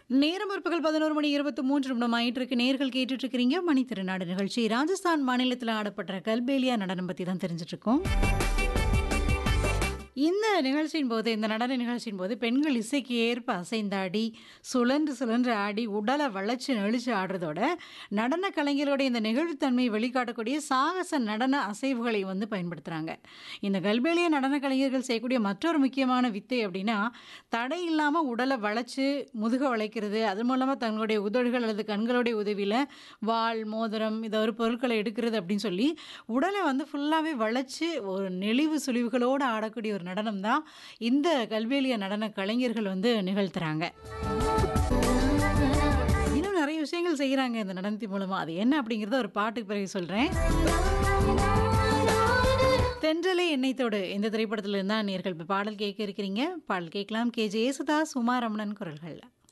நேரம் பிற்பகல் பதினோரு மணி இருபத்தி மூன்று நிமிடம் ஆயிட்டு இருக்கு நேர்கள் கேட்டுட்டு இருக்கிறீங்க மணி திருநாடு நிகழ்ச்சி ராஜஸ்தான் மாநிலத்தில் ஆடப்படுற கல்பேலியா நடனம் பற்றி தான் தெரிஞ்சுட்டு இருக்கோம் இந்த நிகழ்ச்சியின் போது இந்த நடன நிகழ்ச்சியின் போது பெண்கள் இசைக்கு ஏற்ப அசைந்தாடி சுழன்று சுழன்று ஆடி உடலை வளைச்சு நெளிச்சு ஆடுறதோட நடன கலைஞர்களுடைய இந்த நெகிழ்வுத்தன்மையை வெளிக்காட்டக்கூடிய சாகச நடன அசைவுகளை வந்து பயன்படுத்துகிறாங்க இந்த கல்பேலிய நடன கலைஞர்கள் செய்யக்கூடிய மற்றொரு முக்கியமான வித்தை அப்படின்னா தடை இல்லாமல் உடலை வளைச்சு முதுக வளைக்கிறது அது மூலமாக தங்களுடைய உதடுகள் அல்லது கண்களுடைய உதவியில் வாள் மோதிரம் இதை ஒரு பொருட்களை எடுக்கிறது அப்படின்னு சொல்லி உடலை வந்து ஃபுல்லாகவே வளைச்சு ஒரு நெளிவு சுழிவுகளோடு ஆடக்கூடிய ஒரு நடனம் தான் இந்த கல்வேலிய நடன கலைஞர்கள் வந்து நிகழ்த்துறாங்க இன்னும் நிறைய விஷயங்கள் செய்கிறாங்க இந்த நடனத்தின் மூலமாக அது என்ன அப்படிங்கிறத ஒரு பாட்டுக்கு பிறகு சொல்கிறேன் தென்றலே எண்ணெய்த்தோடு இந்த திரைப்படத்தில் இருந்தால் நேர்கள் இப்போ பாடல் கேட்க இருக்கிறீங்க பாடல் கேட்கலாம் கே ஜே யேசுதாஸ் உமா ரமணன் குரல்களில்